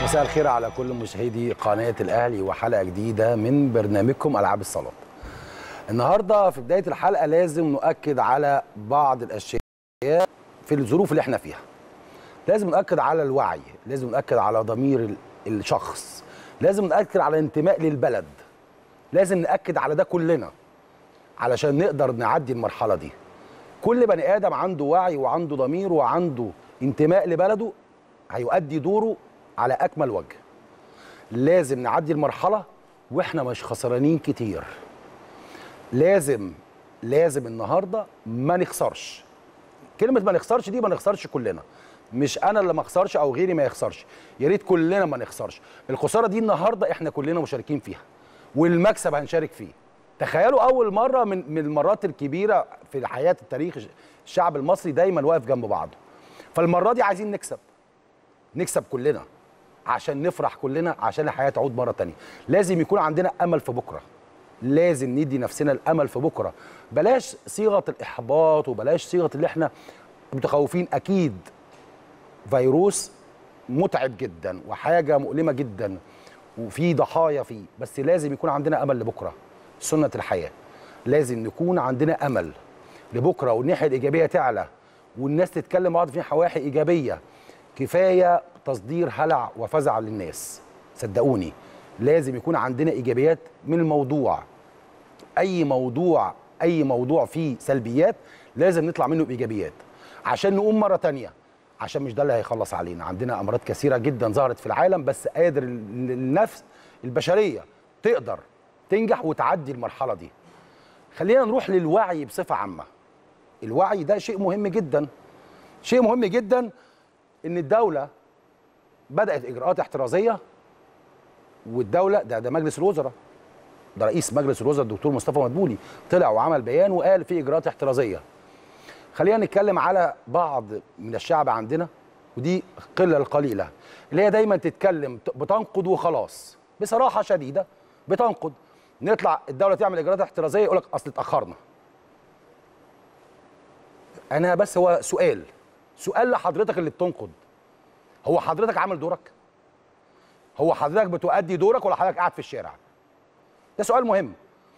مساء الخير على كل مشاهدي قناة الأهلي وحلقة جديدة من برنامجكم ألعاب الصالات. النهارده في بداية الحلقة لازم نؤكد على بعض الأشياء في الظروف اللي احنا فيها. لازم نؤكد على الوعي، لازم نؤكد على ضمير ال- الشخص، لازم نؤكد على انتماء للبلد. لازم نأكد على ده كلنا علشان نقدر نعدي المرحلة دي. كل بني آدم عنده وعي وعنده ضمير وعنده انتماء لبلده هيؤدي دوره على اكمل وجه لازم نعدي المرحله واحنا مش خسرانين كتير لازم لازم النهارده ما نخسرش كلمه ما نخسرش دي ما نخسرش كلنا مش انا اللي ما اخسرش او غيري ما يخسرش يا ريت كلنا ما نخسرش الخساره دي النهارده احنا كلنا مشاركين فيها والمكسب هنشارك فيه تخيلوا اول مره من من المرات الكبيره في حياه التاريخ الشعب المصري دايما واقف جنب بعضه فالمره دي عايزين نكسب نكسب كلنا عشان نفرح كلنا عشان الحياه تعود مره تانية لازم يكون عندنا امل في بكره لازم ندي نفسنا الامل في بكره بلاش صيغه الاحباط وبلاش صيغه اللي احنا متخوفين اكيد فيروس متعب جدا وحاجه مؤلمه جدا وفي ضحايا فيه بس لازم يكون عندنا امل لبكره سنه الحياه لازم نكون عندنا امل لبكره والناحيه الايجابيه تعلى والناس تتكلم بعض في نواحي ايجابيه كفايه تصدير هلع وفزع للناس صدقوني لازم يكون عندنا ايجابيات من الموضوع اي موضوع اي موضوع فيه سلبيات لازم نطلع منه بايجابيات عشان نقوم مره تانية عشان مش ده اللي هيخلص علينا عندنا امراض كثيره جدا ظهرت في العالم بس قادر ال- النفس البشريه تقدر تنجح وتعدي المرحله دي خلينا نروح للوعي بصفه عامه الوعي ده شيء مهم جدا شيء مهم جدا ان الدوله بدات اجراءات احترازيه والدوله ده ده مجلس الوزراء ده رئيس مجلس الوزراء الدكتور مصطفى مدبولي طلع وعمل بيان وقال في اجراءات احترازيه خلينا نتكلم على بعض من الشعب عندنا ودي قله القليله اللي هي دايما تتكلم بتنقد وخلاص بصراحه شديده بتنقد نطلع الدوله تعمل اجراءات احترازيه يقول لك اصل اتاخرنا انا بس هو سؤال سؤال لحضرتك اللي بتنقد هو حضرتك عامل دورك هو حضرتك بتؤدي دورك ولا حضرتك قاعد في الشارع ده سؤال مهم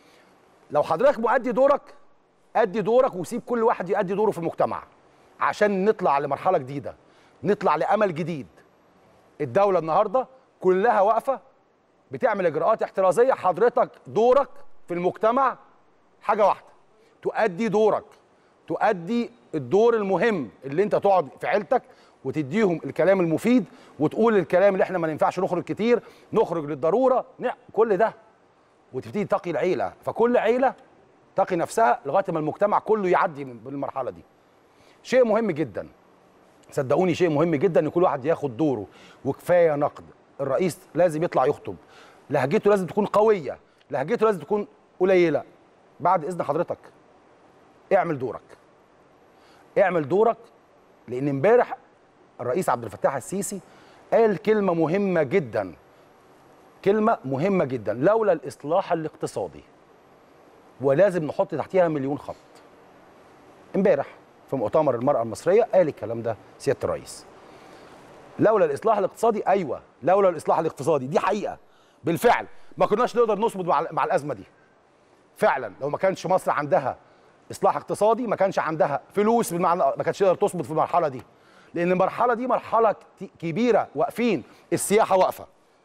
لو حضرتك مؤدي دورك ادي دورك وسيب كل واحد يؤدي دوره في المجتمع عشان نطلع لمرحله جديده نطلع لامل جديد الدوله النهارده كلها واقفه بتعمل اجراءات احترازيه حضرتك دورك في المجتمع حاجه واحده تؤدي دورك تؤدي الدور المهم اللي انت تقعد في عيلتك وتديهم الكلام المفيد وتقول الكلام اللي احنا ما ينفعش نخرج كتير نخرج للضروره نع- كل ده وتبتدي تقي العيله فكل عيله تقي نفسها لغايه ما المجتمع كله يعدي من المرحله دي شيء مهم جدا صدقوني شيء مهم جدا ان كل واحد ياخد دوره وكفايه نقد الرئيس لازم يطلع يخطب لهجته لازم تكون قويه لهجته لازم تكون قليله بعد اذن حضرتك اعمل دورك اعمل دورك لان امبارح الرئيس عبد الفتاح السيسي قال كلمه مهمه جدا كلمه مهمه جدا لولا الاصلاح الاقتصادي ولازم نحط تحتيها مليون خط امبارح في مؤتمر المرأة المصرية قال الكلام ده سيادة الرئيس لولا الإصلاح الاقتصادي أيوة لولا الإصلاح الاقتصادي دي حقيقة بالفعل ما كناش نقدر نصمد مع, مع الأزمة دي فعلا لو ما كانش مصر عندها إصلاح اقتصادي ما كانش عندها فلوس بمعنى ما كانتش تقدر تصمد في المرحلة دي لأن المرحلة دي مرحلة كت- كبيرة واقفين السياحة واقفة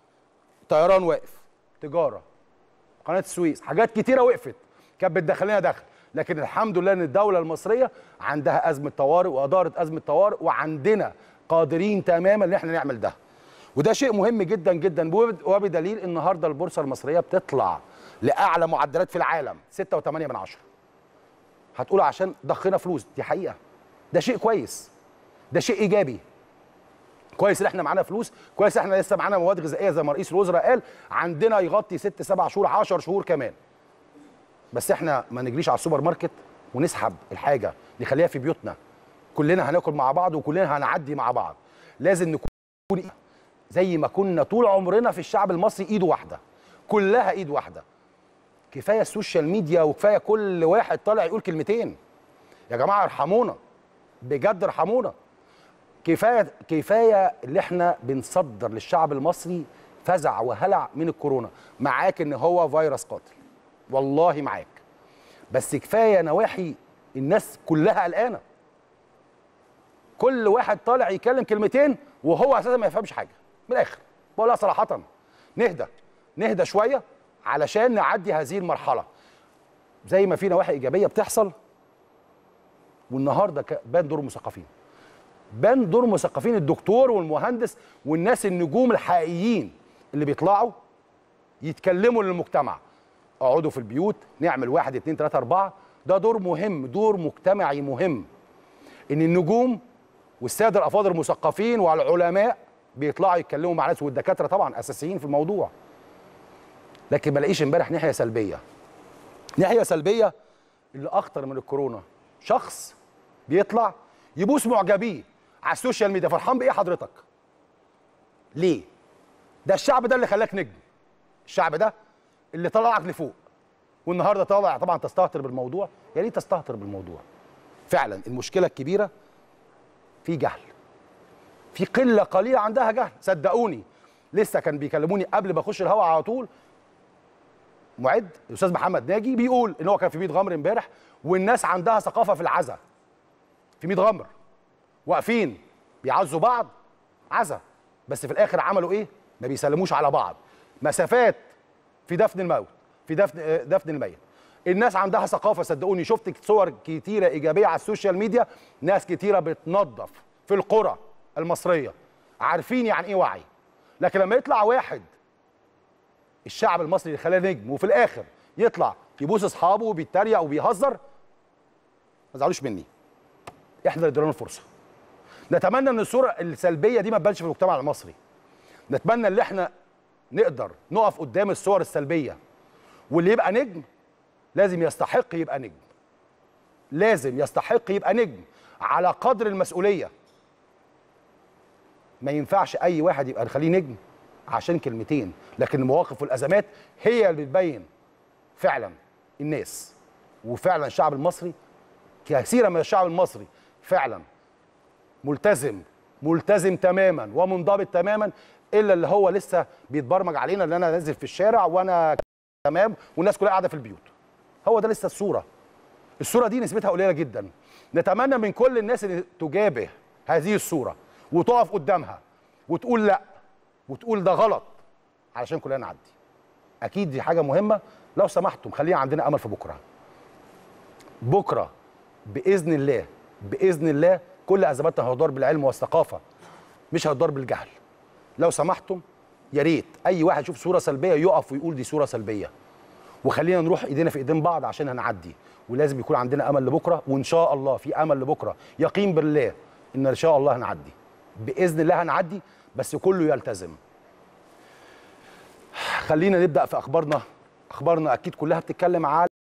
طيران واقف تجارة قناه السويس حاجات كتيره وقفت كانت بتدخل لنا دخل لكن الحمد لله ان الدوله المصريه عندها ازمه طوارئ واداره ازمه طوارئ وعندنا قادرين تماما ان احنا نعمل ده وده شيء مهم جدا جدا وب- وبدليل النهارده البورصه المصريه بتطلع لاعلى معدلات في العالم 6.8 من عشرة هتقول عشان ضخنا فلوس دي حقيقه ده شيء كويس ده شيء ايجابي كويس ان احنا معانا فلوس كويس ان احنا لسه معانا مواد غذائيه زي ما رئيس الوزراء قال عندنا يغطي ست سبع شهور 10 شهور كمان بس احنا ما نجريش على السوبر ماركت ونسحب الحاجه نخليها في بيوتنا كلنا هناكل مع بعض وكلنا هنعدي مع بعض لازم نكون زي ما كنا طول عمرنا في الشعب المصري ايد واحده كلها ايد واحده كفايه السوشيال ميديا وكفايه كل واحد طالع يقول كلمتين يا جماعه ارحمونا بجد ارحمونا كفايه كفايه اللي احنا بنصدر للشعب المصري فزع وهلع من الكورونا معاك ان هو فيروس قاتل والله معاك بس كفايه نواحي الناس كلها قلقانه كل واحد طالع يتكلم كلمتين وهو اساسا ما يفهمش حاجه من الاخر بقولها صراحه نهدى نهدى شويه علشان نعدي هذه المرحله زي ما في نواحي ايجابيه بتحصل والنهارده ك- بان دور المثقفين بان دور المثقفين الدكتور والمهندس والناس النجوم الحقيقيين اللي بيطلعوا يتكلموا للمجتمع اقعدوا في البيوت نعمل واحد اتنين تلاته اربعه ده دور مهم دور مجتمعي مهم ان النجوم والساده الافاضل المثقفين والعلماء بيطلعوا يتكلموا مع ناس والدكاتره طبعا اساسيين في الموضوع لكن ما لاقيش امبارح ناحيه سلبيه ناحيه سلبيه اللي اخطر من الكورونا شخص بيطلع يبوس معجبيه على السوشيال ميديا فرحان بايه حضرتك ليه ده الشعب ده اللي خلاك نجم الشعب ده اللي طلعك لفوق والنهارده طالع طبعا تستهتر بالموضوع يا ريت تستهتر بالموضوع فعلا المشكله الكبيره في جهل في قله قليله عندها جهل صدقوني لسه كان بيكلموني قبل ما اخش الهوا على طول معد الاستاذ محمد ناجي بيقول ان هو كان في ميت غمر امبارح والناس عندها ثقافه في العزا في ميت غمر واقفين بيعزوا بعض عزا بس في الاخر عملوا ايه ما بيسلموش على بعض مسافات في دفن الموت في دفن آه، دفن الميت الناس عندها ثقافه صدقوني شفت صور كتيره ايجابيه على السوشيال ميديا ناس كتيره بتنظف في القرى المصريه عارفين يعني ايه وعي لكن لما يطلع واحد الشعب المصري اللي خلاه نجم وفي الاخر يطلع يبوس اصحابه وبيتريق وبيهزر ما تزعلوش مني احنا اللي ادينا الفرصه نتمنى ان الصوره السلبيه دي ما تبانش في المجتمع المصري نتمنى ان احنا نقدر نقف قدام الصور السلبيه واللي يبقى نجم لازم يستحق يبقى نجم لازم يستحق يبقى نجم على قدر المسؤوليه ما ينفعش اي واحد يبقى نخليه نجم عشان كلمتين لكن المواقف والازمات هي اللي بتبين فعلا الناس وفعلا الشعب المصري كثيرا من الشعب المصري فعلا ملتزم ملتزم تماما ومنضبط تماما الا اللي هو لسه بيتبرمج علينا ان انا نازل في الشارع وانا تمام والناس كلها قاعده في البيوت هو ده لسه الصوره الصوره دي نسبتها قليله جدا نتمنى من كل الناس ان تجابه هذه الصوره وتقف قدامها وتقول لا وتقول ده غلط علشان كلنا نعدي اكيد دي حاجه مهمه لو سمحتم خلينا عندنا امل في بكره بكره باذن الله باذن الله كل ازماتنا هتدار بالعلم والثقافه مش هتدار بالجهل لو سمحتم يا ريت اي واحد يشوف صوره سلبيه يقف ويقول دي صوره سلبيه وخلينا نروح ايدينا في ايدين بعض عشان هنعدي ولازم يكون عندنا امل لبكره وان شاء الله في امل لبكره يقين بالله ان ان شاء الله هنعدي باذن الله هنعدي بس كله يلتزم خلينا نبدا في اخبارنا اخبارنا اكيد كلها بتتكلم على